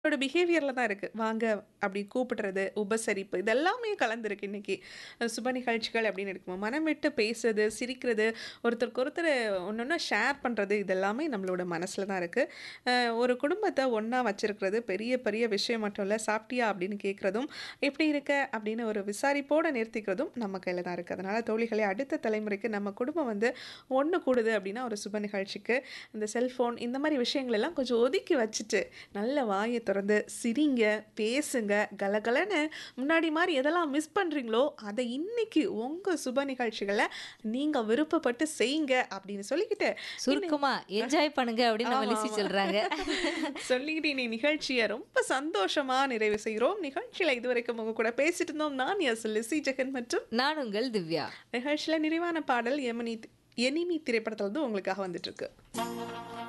அவங்களோட பிஹேவியர்ல தான் இருக்கு. வாங்க அப்படி கூப்பிடுறது, உபசரிப்பு இதெல்லாமே கலந்திருக்கு இன்னைக்கு. அ சுப நிகழ்ச்சிகள் அப்படின்னு எடுக்கும்போது, மனம் விட்டு பேசுறது, சிரிக்கிறது, ஒருத்தருக்கு ஒருத்தர் ஒண்ணொண்ணா ஷேர் பண்றது, இது எல்லாமே நம்மளோட மனசுல தான் இருக்கு. அ ஒரு குடும்பத்த ஒண்ணா வச்சிருக்கிறது பெரிய பெரிய விஷயம் மட்டும் இல்ல. "சாப்பிட்டியா?" அப்படின்னு கேட்கிறதும், "எப்படி இருக்க?" அப்படின்னு ஒரு விசாரிப்போட நிறுத்திக்கிறதும் நம்ம கையில தான் இருக்கு. அதனால தோழிகளே, அடுத்த தலைமுறைக்கு நம்ம குடும்பம் வந்து ஒண்ணு கூடுது அப்படின்னா, ஒரு சுப நிகழ்ச்சிக்கு இந்த செல்ஃபோன் இந்த மாரி விஷயங்கள் எல்லாம் கொஞ்சம் ஒதுக்கி வச்சுட்டு, நல்ல வாய தொறந்து சிரிங்க, பேசுங்க, கலகலன்னு முன்னாடி மாரி எதெல்லாம் மிஸ் பண்றீங்களோ, அத இன்னைக்கு உங்க சுப நிகழ்ச்சிகள நீங்க விருப்பப்பட்டு செய்யுங்க அப்படின்னு சொல்லிக்கிட்டு, இன்னை சுருக்கமா என்ஜாய் பண்ணுங்க அப்படின்னு நம்ம ஆமா, லிஸி ஆமா. சொல்றாங்க. சொல்லிக்கிட்டு இன்னைக்கு நிகழ்ச்சிய ரொம்ப சந்தோஷமா நிறைவு செய்கிறோம். நிகழ்ச்சியில இதுவரைக்கும் உங்க கூட பேசிட்டு இருந்தோம். நான் எஸ் லிஸி ஜெகன் மற்றும் நான் உங்கள் திவ்யா. நிகழ்ச்சியில நிறைவான பாடல் எமனி எனிமி திரைப்படத்துல இருந்து உங்களுக்காக வந்துட்டு இருக்கு.